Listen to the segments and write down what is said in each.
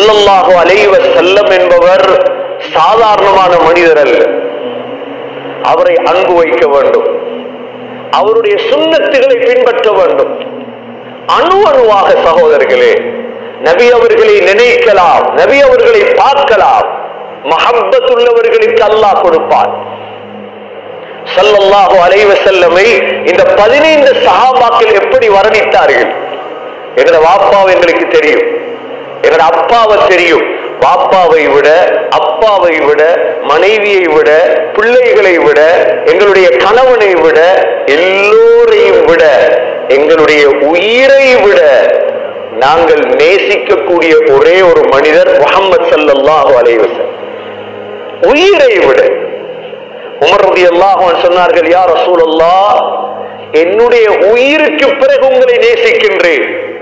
ஸல்லல்லாஹு அலைஹி வஸல்லம் என்பவர் சாதாரணமான மனிதர் அல்ல அவரை அன்பு வைக்க வேண்டும் அவருடைய சுண்ணத்துகளை பின்பற்ற வேண்டும் அணு அணுவாக சகோதரர்களே நபி அவர்களை நினைக்கலாம் நபி அவர்களை பார்க்கலாம் மஹப்பத் உள்ளவர்களுக்கு அல்லாஹ் கொடுப்பான் ஸல்லல்லாஹு அலைஹி வஸல்லமை இந்த பதினைந்து சஹாபாக்கள் எப்படி வர்ணித்தார்கள் எங்கட வாப்பாவை எங்களுக்கு தெரியும் எங்கட அப்பாவை தெரியும் பாப்பாவை விட அப்பாவை விட மனைவியை விட பிள்ளைகளை விட எங்களுடைய கணவனை விட எல்லோரையும் விட எங்களுடைய உயிரை விட நாங்கள் நேசிக்கக்கூடிய ஒரே ஒரு மனிதர் முகமது ஸல்லல்லாஹு அலைஹி வஸல்லம் உயிரை விட உமர் ரலியல்லாஹு அன்ஹு சொன்னார்கள் யா ரசூலல்லாஹ் என்னுடைய உயிருக்கு பிறகு உங்களை நேசிக்கின்றேன்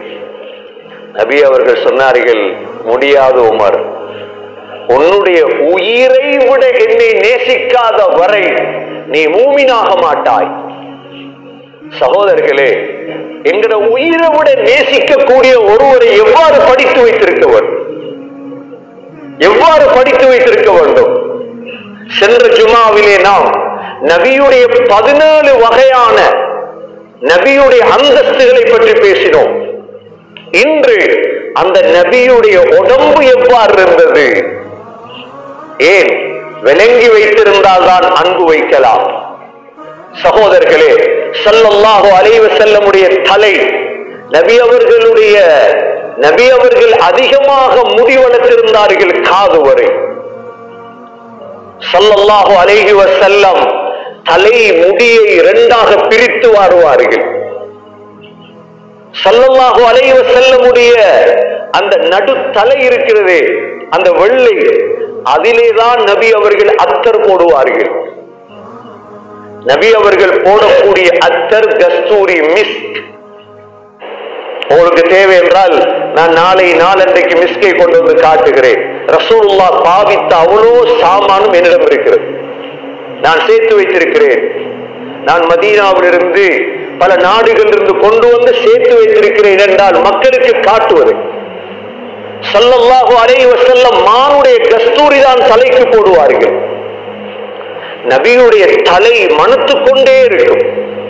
நபி அவர்கள் சொன்னார்கள் முடியாது உமர் உன்னுடைய உயிரை விட என்னை நேசிக்காத வரை நீ மூமினாக மாட்டாய் சகோதரர்களே எங்கட உயிரை விட நேசிக்கக்கூடிய ஒருவரை எவ்வாறு படித்து வைத்திருக்க வேண்டும் எவ்வாறு படித்து வைத்திருக்க வேண்டும் சென்ற ஜுமாவிலே நாம் நபியுடைய பதினேழு வகையான நபியுடைய அந்தஸ்துகளை பற்றி பேசினோம் இன்று அந்த நபியுடைய உடம்பு எவ்வாறு இருந்தது ஏன் விளங்கி வைத்திருந்தால் தான் அன்பு வைக்கலாம் சகோதரர்களே ஸல்லல்லாஹு அலைஹி வஸல்லமுடைய தலை நபி அவர்களுடைய நபி அவர்கள் அதிகமாக முடி வளர்த்திருந்தார்கள் காது வரை ஸல்லல்லாஹு அலைஹி வஸல்லம் தலை முடியை இரண்டாக பிரித்து வாருவார்கள் ஸல்லல்லாஹு அலைஹி வஸல்லமுடைய அந்த நடு தலை இருக்கிறதே அந்த வெள்ளை அதிலேதான் நபி அவர்கள் அத்தர் போடுவார்கள் நபி அவர்கள் போடக்கூடிய அத்தர் கஸ்தூரி மிஸ்க் உங்களுக்கு தேவை என்றால் நான் நாளை நாளன்றைக்கு மிஸ்கை கொண்டு வந்து காட்டுகிறேன் ரசூலுல்லா பாவித்த அவ்வளோ சாமானும் என்னிடம் இருக்கிறது நான் சேர்த்து வைத்திருக்கிறேன் நான் மதீனாவிலிருந்து பல நாடுகளிலிருந்து கொண்டு வந்து சேர்த்து வைத்திருக்கிறேன் என்றால் மக்களுக்கு காட்டுவது ஸல்லல்லாஹு அலைஹி வஸல்லம் மானுடைய கஸ்தூரி தான் தலைக்கு போடுவார்கள் நபியுடைய தலை மனத்துக் கொண்டே இருக்கும்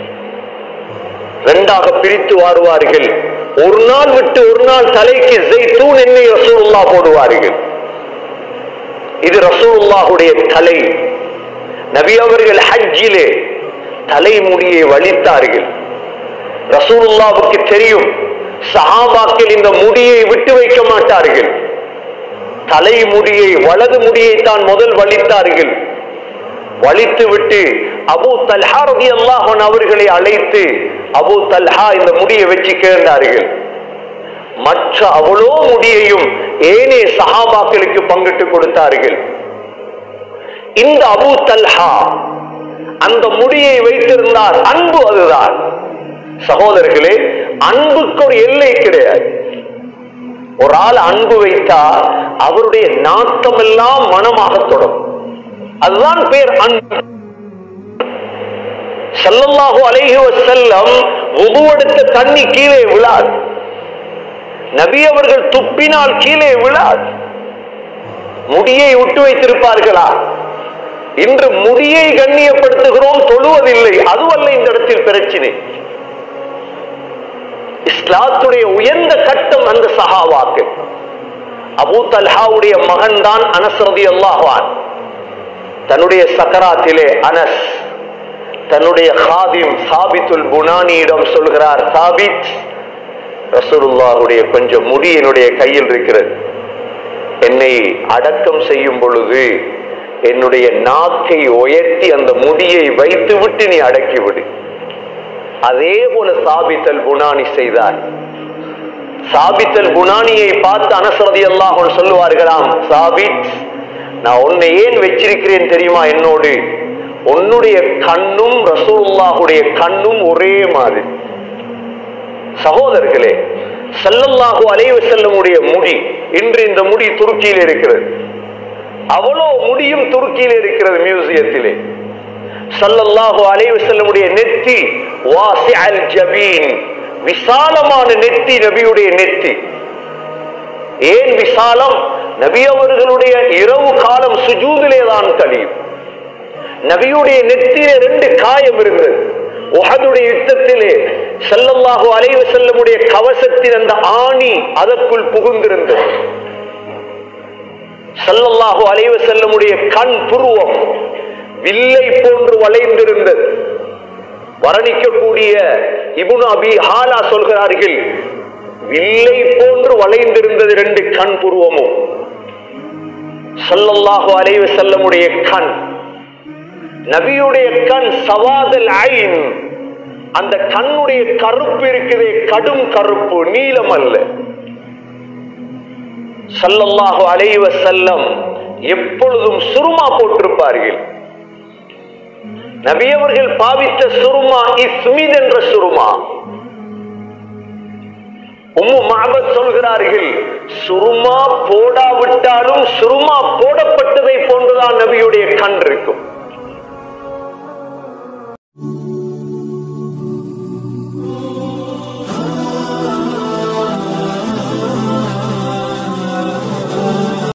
இரண்டாக பிரித்து வாருவார்கள் ஒரு நாள் விட்டு ஒரு நாள் தலைக்கு ஜெய்தூன் எண்ணெய் ரசூலுல்லா போடுவார்கள் இது ரசூலுல்லாஹுடைய தலை நபி அவர்கள் ஹஜ்ஜிலே தலைமுடியை வலித்தார்கள் ரசூலுல்லாவுக்கு தெரியும் சஹாபாக்கள் இந்த முடியை விட்டு வைக்க மாட்டார்கள் தலைமுடியை வலது முடியை தான் முதல் வலித்தார்கள் வலித்து விட்டு அபு தல்ஹா ரதி அல்லாஹன் அவர்களை அழைத்து அபு தல்ஹா இந்த முடியை வச்சு கேட்டார்கள் மற்ற அவ்வளோ முடியையும் ஏனே சஹாபாக்களுக்கு பங்கிட்டு கொடுத்தார்கள் இந்த அபு தல்ஹா அந்த முடியை வைத்திருந்தார் அன்பு அதுதான் சகோதரர்களே அன்புக்கு ஒரு எல்லை கிடையாது ஒரு ஆள் அன்பு வைத்தா அவருடைய நாட்டம் எல்லாம் மனமாக தொடரும் அதுதான் பேர் அன்பு ஸல்லல்லாஹு அலைஹி வஸல்லம் உதுவெடுத்த தண்ணி கீழே விழாது நபி அவர்கள் துப்பினால் கீழே விழாது முடியை விட்டு வைத்திருப்பார்களா இன்று முடியை கண்ணியப்படுத்துகிறோம் தொழுவதில்லை அதுவல்ல இந்த இடத்தில் பிரச்சினை இஸ்லாத்துடைய உயர்ந்த கட்டம் அந்த சஹாவாக்கு அபூ தல்ஹாவுடைய மகன் தான் அனஸ்ரதி அல்லாஹான் தன்னுடைய சக்கராத்திலே அனஸ் தன்னுடைய ஹாதிம் சாபித்துல் புனானியிடம் சொல்கிறார் சாபித் ரசூலுல்லாஹுடைய கொஞ்சம் முடி என்னுடைய கையில் இருக்கிறது என்னை அடக்கம் செய்யும் பொழுது என்னுடைய நாக்கை உயர்த்தி அந்த முடியை வைத்து விட்டு நீ அடக்கி விடு அதே போல சாபித்தல் புனானி செய்தார் சாபித்தல் குணானியை பார்த்து அனசரதி எல்லாம் சொல்லுவார்களாம் சாபித் நான் உன்னை ஏன் வச்சிருக்கிறேன் தெரியுமா என்னோடு உன்னுடைய கண்ணும் ரசூலுல்லாஹுடைய கண்ணும் ஒரே மாதிரி சகோதரர்களே ஸல்லல்லாஹு அலைஹி வஸல்லமுடைய முடி இன்று இந்த முடி துருக்கியில் இருக்கிறது அவ்வளோ முடியும் துருக்கியில் இருக்கிறது மியூசியத்திலே ஸல்லல்லாஹு அலைஹி வஸல்லமுடைய நெத்தி வாசிஅல் ஜபீன் விசாலமான நெத்தி நபியுடைய நெத்தி ஏன் விசாலம் நபி அவர்களுடைய இரவு காலம் சுஜூதிலே தான் கழியும் நபியுடைய நெத்தியிலே ரெண்டு காயம் இருந்தது உஹதுடைய யுத்தத்திலே ஸல்லல்லாஹு அலைஹி வஸல்லமுடைய கவசத்தின் அந்த ஆணி அதற்குள் புகுந்திருந்தது ஸல்லல்லாஹு அலைஹி வஸல்லமுடைய கண் புருவம் வில்லை போன்று வளைந்திருந்தது வர்ணிக்கக்கூடிய இப்னு அபி ஹாலா சொல்கிறார்கள் வில்லை போன்று வளைந்திருந்தது ரெண்டு கண் புருவமும் ஸல்லல்லாஹு அலைஹி வஸல்லமுடைய கண் நபியுடைய கண் சவாதல் ஐன் அந்த கண்ணுடைய கருப்பு இருக்குதே கடும் கருப்பு நீலம் அல்ல ஸல்லல்லாஹு அலைஹி வஸல்லம் எப்பொழுதும் சுருமா போட்டிருப்பார்கள் நபி அவர்கள் பாவித்த சுருமா இஸ்மித் என்ற சுருமா உம்மு மஹபத் சொல்கிறார்கள் சுருமா போடாவிட்டாலும் சுருமா போடப்பட்டதை போன்றுதான் நபியுடைய கண் இருக்கும்